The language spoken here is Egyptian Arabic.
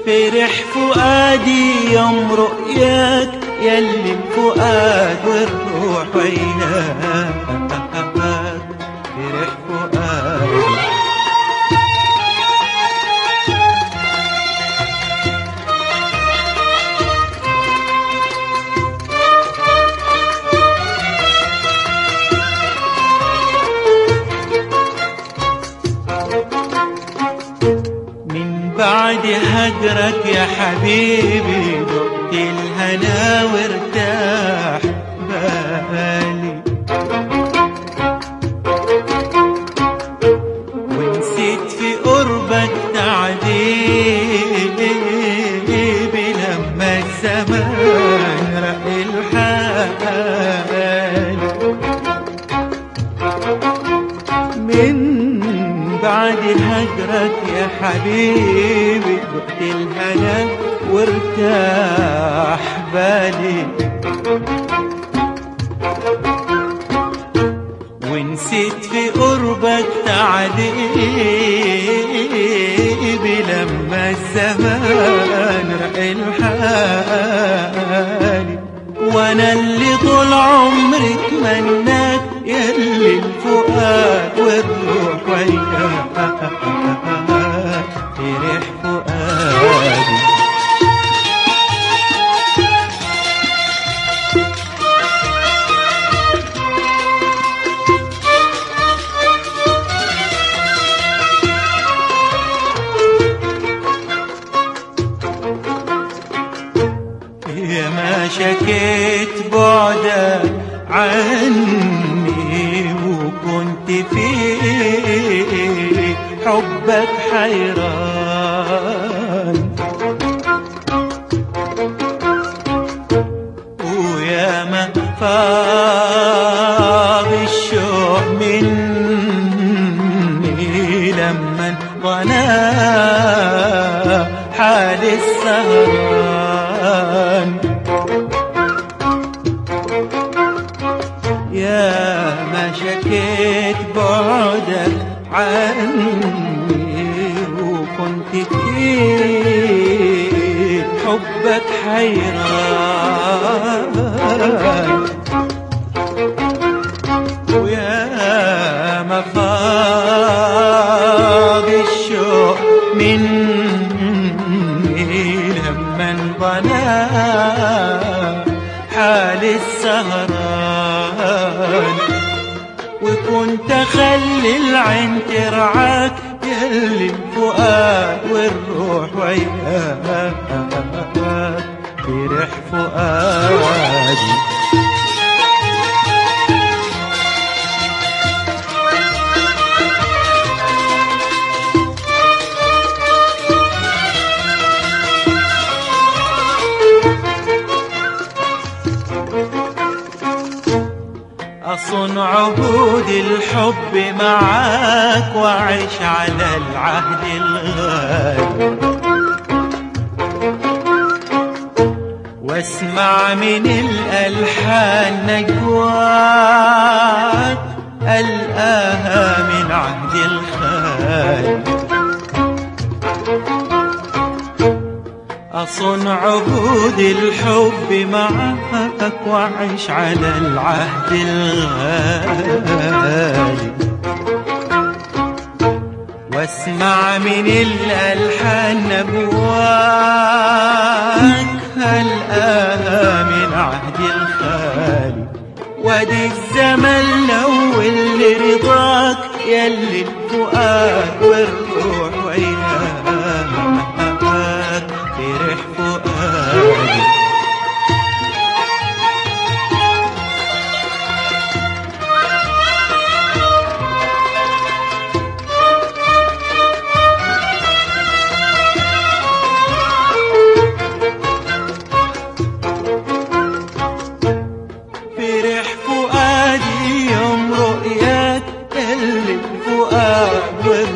فرح فؤادي يوم رؤياك يلي الفؤاد والروح وياك فرح فؤادي من بعد هجرك يا حبيبي دقت الهنا وارتاح بالي ونسيت في قربك تعذيبي لما الزمان رق الحال من بعد هجرك يا حبيبي دقت الهنا وارتاح بالي ونسيت في قربك تعذيبي لما الزمان رق الحالي وانا اللي طول عمري اتمناك يلي الفؤاد والروح وياك فرح فؤادي يا ما شكيت بعدك عني وكنت في حبك حيران ويا ما فاض الشوق مني لما ظنا حال السهران يا ما شكيت بعدك عني وكنت في حبك حيران ويا ما فاض الشوق مني لما انبنى حال السهران وكنت اخلي العين ترعاك يلي الفؤاد والروح وياك فرح فؤادي أصن عهود الحب معاك وأعيش على العهد الغالي واسمع من الألحان نجواك ألقاها من عهد الخالي أصن عهود الحب معك وأعيش على العهد الغالي واسمع من الألحان نبواك هلقاها من عهد الخالي وادي الزمن لو اللي رضاك يلي الفؤاد والروح وياك فرح فؤادي فرح فؤادي يوم رؤياك اللي الفؤاد